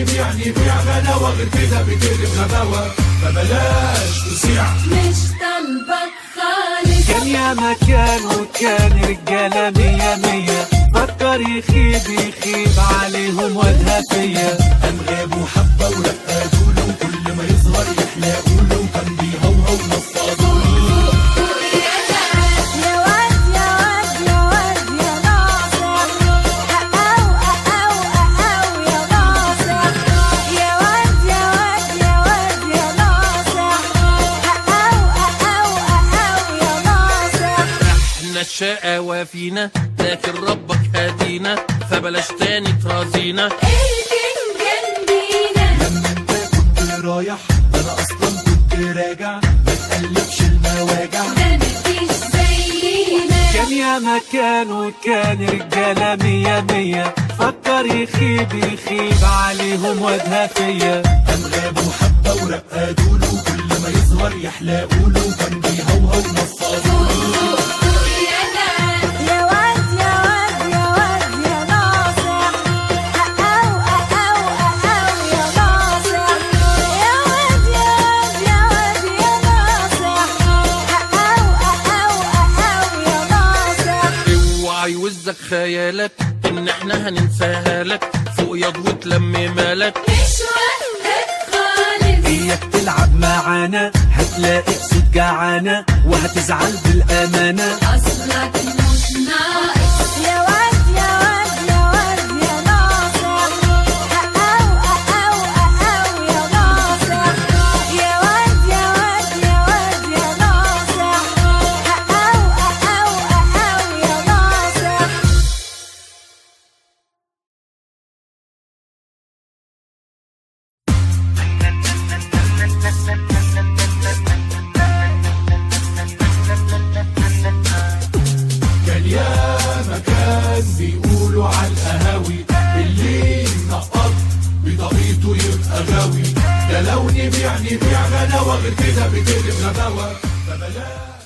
نبيع نبيع غلاوة غير كده بتقلب غباوة فبلاش تسيع مش طالبك خالص كان يا مكان وكان رجالة مية مية فكر يخيب يخيب عليهم وادها فيا أنغاب وحبة ورقادوا له كل ما يظهر يحلقوا له كان بيهوهو نفضوا له يا واد يا واد يا واد يا ناصر أقاو أقاو أقاو يا ناصر يا واد يا واد يا واد يا ناصر أقاو أقاو أقاو يا ناصر احنا الشقاوة فينا لكن ربك هدينا فبلاش تاني ترازينا الجنجن بينا لما انت كنت رايح انا اصلا كنت راجع ما تقلبش المواجع ده مفيش زينا كان يا مكان وكان رجالة مية مية فكر يخيب يخيب عليهم وادها فيا أنغاب وحبة ورقادوا له كل ما يظهر يحلقوا له كان بيهوهو نفضوا له يا واد يا واد يا واد يا ناصر أقاو أقاو أقاو يا ناصر يا واد يا واد يا واد يا ناصر أقاو أقاو أقاو يا ناصر اوعى يوزك خيالك ان احنا هننساها لك فوق ياض وتلم مالك مش وقتك خالص اياك تلعب معانا هتلاقي صوت جعانة وهتزعل بالأمانة أصلك مش ناقص يا واد يا واد يا واد يا ناصر أقاو أقاو أقاو يا ناصر يا واد يا واد يا واد يا ناصر أقاو أقاو أقاو يا ناصر كان يا مكان بيقولوا على القهاوي اللي نقط بطريقته يبقى غاوي ده لو نبيع نبيع غلاوة غير كده بتقلب غباوة فبلاش